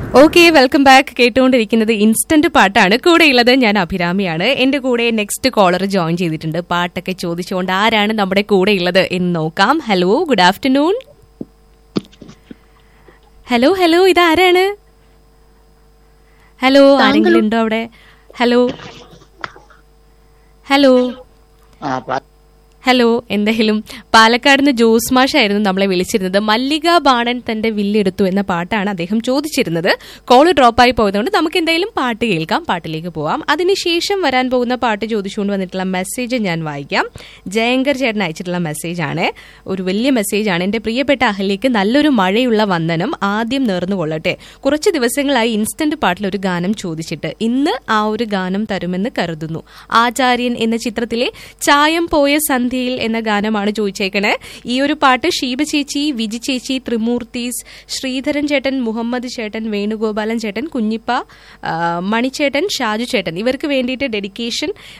okay welcome back കേട്ടുകൊണ്ടിരിക്കുന്നത് instant പാട്ടാണ് കൂടെയുള്ളത് ഞാൻ അഭിരാമിയാണ് എന്റെ കൂടെ നെക്സ്റ്റ് കോളർ ജോയിൻ ചെയ്തിട്ടുണ്ട് പാട്ടൊക്കെ ചോദിച്ചുകൊണ്ട് ആരാണ് നമ്മുടെ കൂടെ ഉള്ളത് എന്ന് നോക്കാം hello good afternoon hello hello ഇതാരാണ് ഹലോ ആരെങ്കിലും ഉണ്ടോ അവിടെ ഹലോ ഹലോ ആ പ- ഹലോ എന്തായാലും പാലക്കാട് നിന്ന് ജോസ് മാഷായിരുന്നു നമ്മളെ വിളിച്ചിരുന്നത് മല്ലിക ബാണൻ തന്റെ വില്ലെടുത്തു എന്ന പാട്ടാണ് അദ്ദേഹം ചോദിച്ചിരുന്നത് കോള് ഡ്രോപ്പായി പോയതുകൊണ്ട് നമുക്ക് എന്തായാലും പാട്ട് കേൾക്കാം പാട്ടിലേക്ക് പോവാം അതിനുശേഷം വരാൻ പോകുന്ന പാട്ട് ചോദിച്ചുകൊണ്ട് വന്നിട്ടുള്ള മെസ്സേജ് ഞാൻ വായിക്കാം ജയങ്കർ ചേട്ടൻ അയച്ചിട്ടുള്ള മെസ്സേജ് ആണ് ഒരു വലിയ മെസ്സേജ് ആണ് എന്റെ പ്രിയപ്പെട്ട അഹല്യക്ക് നല്ലൊരു മഴയുള്ള വന്ദനം ആദ്യം നേർന്നുകൊള്ളട്ടെ കുറച്ച് ദിവസങ്ങളായി ഇൻസ്റ്റന്റ് പാട്ടിൽ ഒരു ഗാനം ചോദിച്ചിട്ട് ഇന്ന് ആ ഒരു ഗാനം തരുമെന്ന് കരുതുന്നു ആചാര്യൻ എന്ന ചിത്രത്തിലെ ചായം പോയ സന്ധ്യയിൽ എന്ന ഗാനമാണ് ചോദിച്ചേക്കണേ ഈ ഒരു പാട്ട് ഷീബ ചേച്ചി വിജി ചേച്ചി ത്രിമൂർത്തീസ് ശ്രീധരൻ ചേട്ടൻ മുഹമ്മദ് ചേട്ടൻ വേണുഗോപാലൻ ചേട്ടൻ കുഞ്ഞിപ്പ ആ, മണിച്ചേട്ടൻ ഷാജു ചേട്ടൻ ഇവർക്ക് വേണ്ടിയിട്ട് ഡെഡിക്കേഷൻ